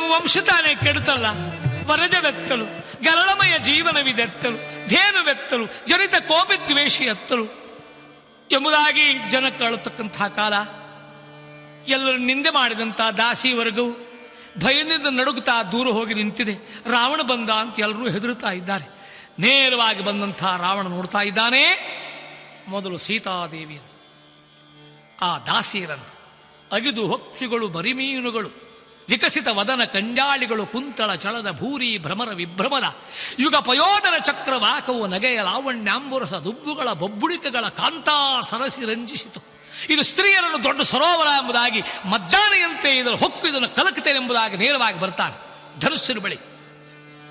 ವಂಶ ತಾನೇ ಕೆಡುತ್ತಲ್ಲ ವರಜವೆತ್ತಲು ಗರಳಮಯ ಜೀವನವಿದೆತ್ತಲು ಧೇನುವೆತ್ತಲು ಜನಿತ ಕೋಪದ್ವೇಷಿ ಎತ್ತಲು ಎಂಬುದಾಗಿ ಜನಕ್ಕೆ ಅಳತಕ್ಕಂತಹ ಕಾಲ ಎಲ್ಲರೂ ನಿಂದೆ ಮಾಡಿದಂಥ ದಾಸಿ ವರ್ಗವು ಭಯದಿಂದ ನಡುಗುತ್ತಾ ದೂರ ಹೋಗಿ ನಿಂತಿದೆ ರಾವಣ ಬಂದ ಅಂತ ಎಲ್ಲರೂ ಹೆದರುತ್ತಾ ಇದ್ದಾರೆ ನೇರವಾಗಿ ಬಂದಂಥ ರಾವಣ ನೋಡ್ತಾ ಇದ್ದಾನೆ ಮೊದಲು ಸೀತಾದೇವಿಯನ್ನು ಆ ದಾಸಿಯರನ್ನು ಅಗಿದು ಹೊಕ್ಷಿಗಳು ಬರಿಮೀನುಗಳು ವಿಕಸಿತ ವದನ ಕಂಜಾಳಿಗಳು ಕುಂತಳ ಚಳದ ಭೂರಿ ಭ್ರಮರ ವಿಭ್ರಮದ ಯುಗ ಪಯೋಧನ ಚಕ್ರವಾಕವು ನಗೆಯ ಲಾವಣ್ಯಾಂಬುರಸ ದುಬ್ಬುಗಳ ಬೊಬ್ಬುಳಿಕೆಗಳ ಕಾಂತಾ ಸರಸಿ ರಂಜಿಸಿತು ಇದು ಸ್ತ್ರೀಯರನ್ನು ದೊಡ್ಡ ಸರೋವರ ಎಂಬುದಾಗಿ ಮಜ್ಜಾನೆಯಂತೆ ಇದರ ಹೊಕ್ಕು ಇದನ್ನು ಕಲಕುತ್ತೇನೆ ಎಂಬುದಾಗಿ ನೇರವಾಗಿ ಬರ್ತಾನೆ ಧನುಸ್ಸಿನ ಬಳಿ